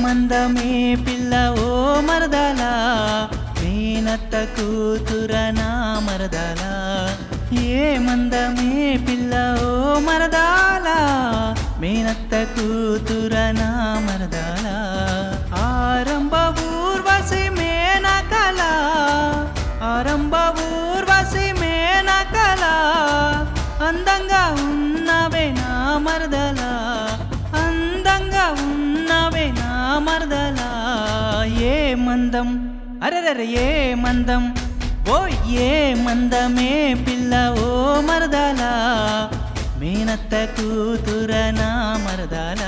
మందమే పిల్ల ఓ మరదల మేనత్త కూతుర నా మరదల ఏ మందమే పిల్ల ఓ మరదాల మేనత్త కూతుర నా మరదాల ఆరంభ ఊర్వశి మేనకల ఆరంభ ఊర్వశి మేనకల అందంగా ఉన్నవే నా మరదల అందంగా ఉన్నవే నా మరదల ఏ మందం అరెరరే ఏ మందం ఓ ఏ మందమే పిల్ల ఓ మరదల మేనత్త కూతుర నా మరదల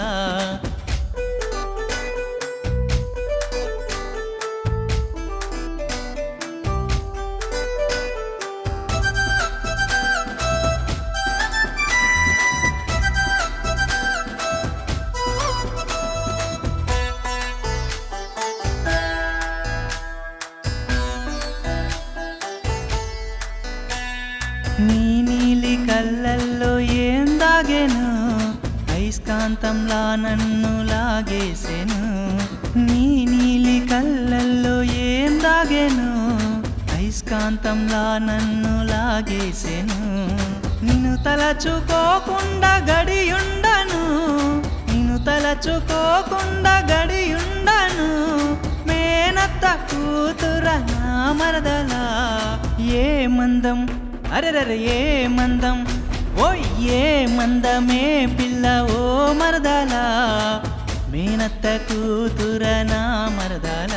నీ నీలి కళ్ళల్లో ఏం దాగెను అయస్కాంతంలా నన్ను లాగేసెను నీ నీలి కళ్ళల్లో ఏం దాగెను అయస్కాంతంలా నన్ను లాగేసెను నిన్ను తలచుకోకుండా గడియుండను నిన్ను తలచుకోకుండా గడియుండను మేనత్త కూతుర నా మరదల ఏ మందం అరెరరే ఏ మందం ఓ ఏ మందమే పిల్ల ఓ మరదల మేనత్త కూతుర నా మరదల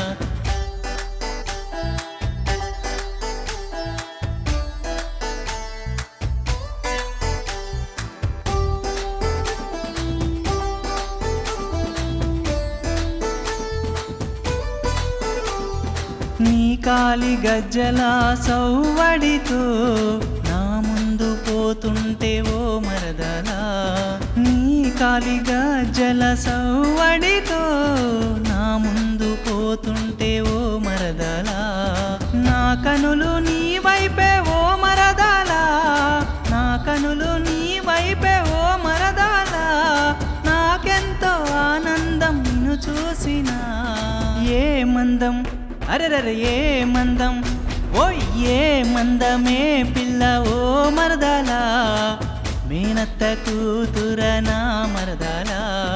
నీ కాలి గజ్జల సౌవడితో నా ముందు పోతుంటే ఓ మరదల నీ కాలి గజ్జల సౌవడితో నా ముందు పోతుంటే ఓ మరదల నా కనులు నీ వైపే ఓ మరదల నా కనులు నీ వైపే ఓ మరదల నాకెంతో ఆనందం నిన్ను చూసినా ఏ మందం అరెరరే ఏ మందం ఓ ఏ మందమే పిల్ల ఓ మరదల మేనత్త కూతుర నా మరదల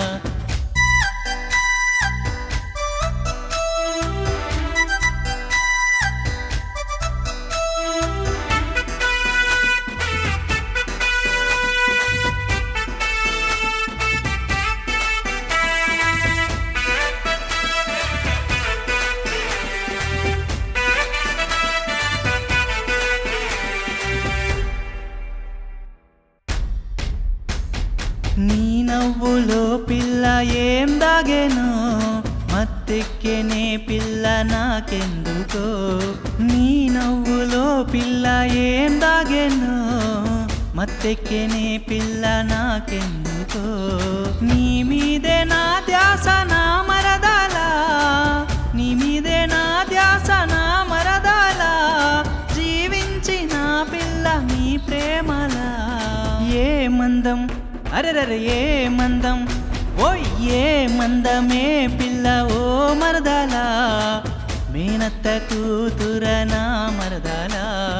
నీ నవ్వులో పిల్ల ఏం దాగెను మత్తెక్కెనే పిల్ల నాకెందుకో నీ నవ్వులో పిల్ల ఏం దాగెను మత్తెక్కెనే పిల్ల నాకెందుకో నీ మీదే నా ధ్యాస నా మరదాల నీ మీదే నా ధ్యాస నా మరదాల జీవించిన పిల్ల నీ ప్రేమలా ఏ మందం అరెరరే ఏ మందం ఓ ఏ మందమే పిల్ల ఓ మరదల మేనత్త కూతుర నా మరదల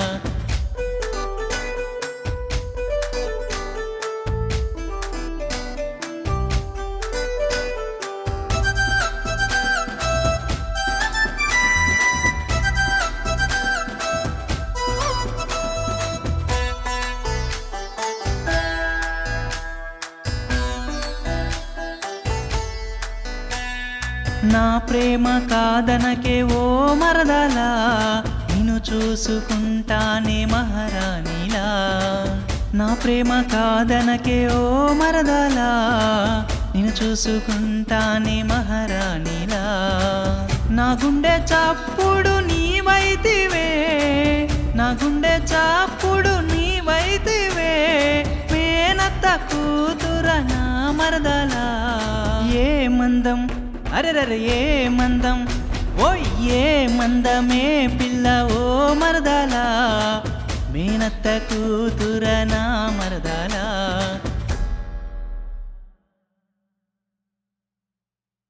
నా ప్రేమ కాదనకే ఓ మరదల నిన్ను చూసుకుంటానే మహారాణిలా నా ప్రేమ కాదనకే ఓ మరదల నిన్ను చూసుకుంటానే మహారాణిలా నా గుండె చప్పుడు నీవైతివే నా గుండె చప్పుడు నీవైతివే మేనత్త కూతుర నా మరదల ఏ మందం అరెరరే ఏ మందం ఓ ఏ మందమే పిల్ల ఓ మరదల మేనత్త కూతుర నా మరదల